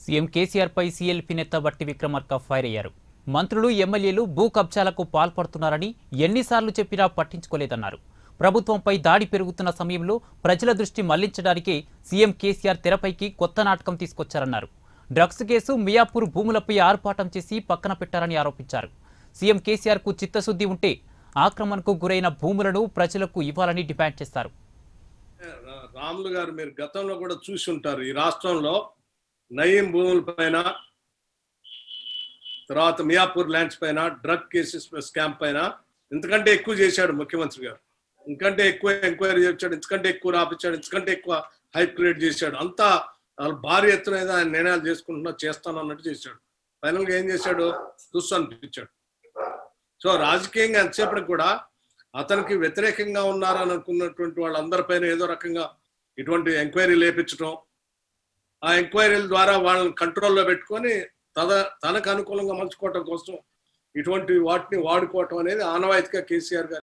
CM KCR పై CLP నేత బట్టి Vikramarka fire అయ్యారు మంత్రులు ఎమ్మెల్యేలు భూ కబ్జాలకు పాల్పడుతున్నారని ఎన్నిసార్లు చెప్పినా పట్టించుకోలేదన్నారు ప్రభుత్వంపై దాడి పెరుగుతున్న సమయంలో ప్రజల దృష్టి మళ్లించడానికి సీఎం కేసీఆర్ తెరపైకి కొత్త నాటకం తీసుకొచ్చారన్నారు డ్రగ్స్ కేసు మియాపూర్ భూములపై ఆర్పాటం చేసి పక్కన పెట్టారని ఆరోపించారు సీఎం కేసీఆర్ కు చిత్తశుద్ధి ఉంటే ఆక్రమణకు గురైన భూములను ప్రజలకు ఇవ్వాలని డిమాండ్ చేశారు రా- రాములు గారు మీరు గతంలో కూడా చూసి ఉంటారు ఈ రాష్ట్రంలో నయీం భూముల పైన తర్వాత మియాపూర్ ల్యాండ్స్ పైన డ్రగ్ కేసెస్ స్కామ్ పైన ఇంతకంటే ఎక్కువ చేశాడు ముఖ్యమంత్రి గారు ఇంకంటే ఎక్కువ ఎంక్వైరీ చేశాడు ఇంతకంటే ఎక్కువ రాపించాడు ఇంతకంటే ఎక్కువ హైప్ క్రియేట్ చేశాడు అంతా వాళ్ళు భారీ ఎత్తున ఏదో ఆయన నిర్ణయాలు చేసుకుంటున్నా చేస్తాను అన్నట్టు చేశాడు ఫైనల్ గా ఏం చేశాడు తుస్సు అనిపించాడు సో రాజకీయంగా ఎంతసేపటికి కూడా అతనికి వ్యతిరేకంగా ఉన్నారని అనుకున్నటువంటి వాళ్ళందరిపైన ఏదో రకంగా ఇటువంటి ఎంక్వైరీ లేపించడం ఆ ఎంక్వైరీల ద్వారా వాళ్ళని కంట్రోల్లో పెట్టుకొని తద తనకు అనుకూలంగా మలుచుకోవటం కోసం ఇటువంటి వాటిని వాడుకోవటం అనేది ఆనవాయితీగా కేసీఆర్ గారు